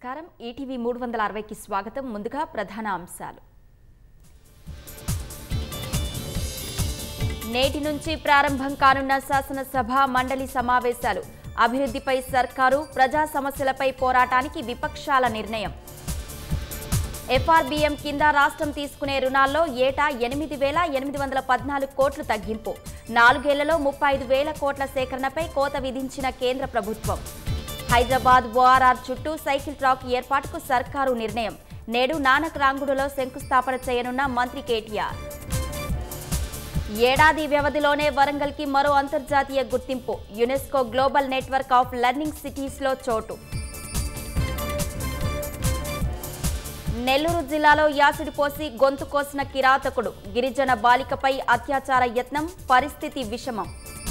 నమస్కారం ఈటీవీ మూడు వందల అరవైకి స్వాగతం ముందుగా ప్రధాన అంశాలు నేటి నుంచి ప్రారంభం కానున్న శాసనసభ మండలి సమావేశాలు అభివృద్ధిపై సర్కారు ప్రజా సమస్యలపై పోరాటానికి విపక్షాల నిర్ణయం ఎఫ్ఆర్బిఎం కింద రాష్ట్రం తీసుకునే రుణాల్లో ఏటా ఎనిమిది వేల ఎనిమిది వందల పద్నాలుగు కోట్లు తగ్గింపు నాలుగేళ్లలో ముప్పై ఐదు వేల కోట్ల సేకరణపై కోత విధించిన కేంద్ర ప్రభుత్వం హైదరాబాద్ ఓఆర్ఆర్ చుట్టూ సైకిల్ ట్రాక్ ఏర్పాటుకు సర్కారు నిర్ణయం నేడు నానక్ రాంగుడులో శంకుస్థాపన చేయనున్న మంత్రి కేటీఆర్ ఏడాది వ్యవధిలోనే వరంగల్కి మరో అంతర్జాతీయ గుర్తింపు UNESCO global network of learning సిటీస్లో చోటు నెల్లూరు జిల్లాలో యాసిడ్ పోసి గొంతు కోసిన కిరాతకుడు గిరిజన బాలికపై అత్యాచార యత్నం పరిస్థితి విషమం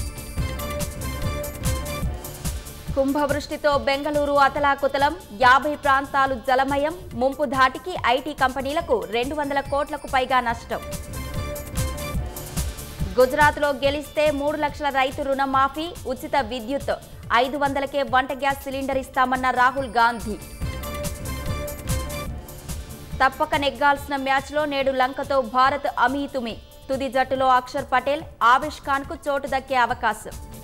కుంభవృష్టితో బెంగళూరు అతలాకుతలం యాభై ప్రాంతాలు జలమయం ముంపు ధాటికి ఐటీ కంపెనీలకు రెండు వందల కోట్లకు పైగా నష్టం గుజరాత్లో గెలిస్తే మూడు లక్షల రైతు రుణమాఫీ ఉచిత విద్యుత్ ఐదు వందలకే వంట గ్యాస్ సిలిండర్ ఇస్తామన్న రాహుల్ గాంధీ తప్పక నెగ్గాల్సిన మ్యాచ్లో నేడు లంకతో భారత్ అమీతుమి తుది జట్టులో అక్షర్ పటేల్ ఆవేష్ ఖాన్కు చోటు దక్కే అవకాశం